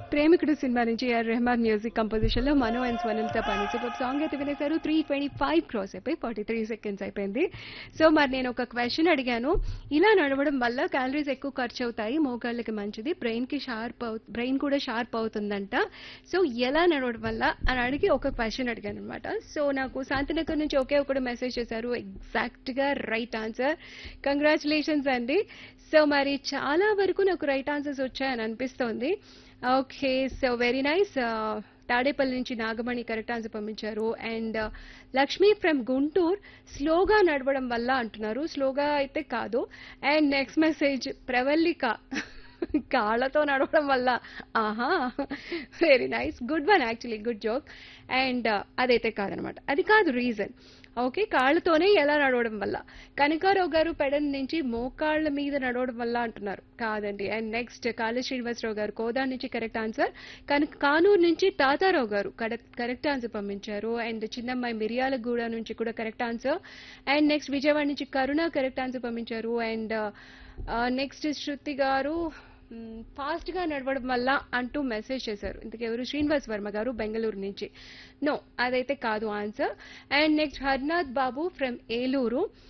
ప్రేమికుడు సినిమా నుంచి AR Rahman music composition లో మనో అండ్ స్వనంతో పని సూపర్ సాంగ్ అయితే వినేశారు త్రీ ట్వంటీ ఫైవ్ క్రాస్ అయిపోయి ఫార్టీ త్రీ సెకండ్స్ అయిపోయింది సో మరి నేను ఒక క్వశ్చన్ అడిగాను ఇలా నడవడం వల్ల క్యాలరీస్ ఎక్కువ ఖర్చు అవుతాయి మోకాళ్ళకి మంచిది బ్రెయిన్ కి షార్ప్ అవు బ్రెయిన్ కూడా షార్ప్ అవుతుందంట సో ఎలా నడవడం వల్ల అని అడిగి ఒక క్వశ్చన్ అడిగాను అనమాట సో నాకు శాంతినగర్ నుంచి ఒకే ఒకడు మెసేజ్ చేశారు ఎగ్జాక్ట్ గా రైట్ ఆన్సర్ కంగ్రాచులేషన్స్ అండి సో మరి చాలా వరకు నాకు రైట్ ఆన్సర్స్ వచ్చాయని అనిపిస్తోంది okay so very nice Tadepalli నుంచి నాగమణి కరెక్ట్ ఆన్సర్ పంపించారు అండ్ లక్ష్మి ఫ్రమ్ గుంటూరు స్లోగా నడవడం వల్ల అంటున్నారు స్లోగా అయితే కాదు అండ్ నెక్స్ట్ మెసేజ్ ప్రవల్లిక కాళ్ళతో నడవడం వల్ల ఆహా very nice good one actually good joke and అదైతే కాదనమాట అది కాదు రీజన్ ఓకే కాళ్ళతోనే ఎలా నడవడం వల్ల కనకారావు గారు పెడన్ నుంచి మోకాళ్ళ మీద నడవడం వల్ల అంటున్నారు కాదండి అండ్ నెక్స్ట్ కాళీ శ్రీనివాసరావు గారు కోదా నుంచి కరెక్ట్ ఆన్సర్ కన కానూరు నుంచి తాతారావు గారు కరెక్ట్ ఆన్సర్ పంపించారు అండ్ చిన్నమ్మాయి మిరియాలగూడ నుంచి కూడా correct answer and next Vijayawada నుంచి కరుణ కరెక్ట్ ఆన్సర్ పంపించారు అండ్ నెక్స్ట్ శృతి గారు ఫాస్ట్ గా నడవడం వల్ల అంటూ మెసేజ్ చేశారు ఇంతకెవరు శ్రీనివాస్ వర్మ గారు బెంగళూరు నుంచి నో అదైతే కాదు answer and next Harnath Babu from Eluru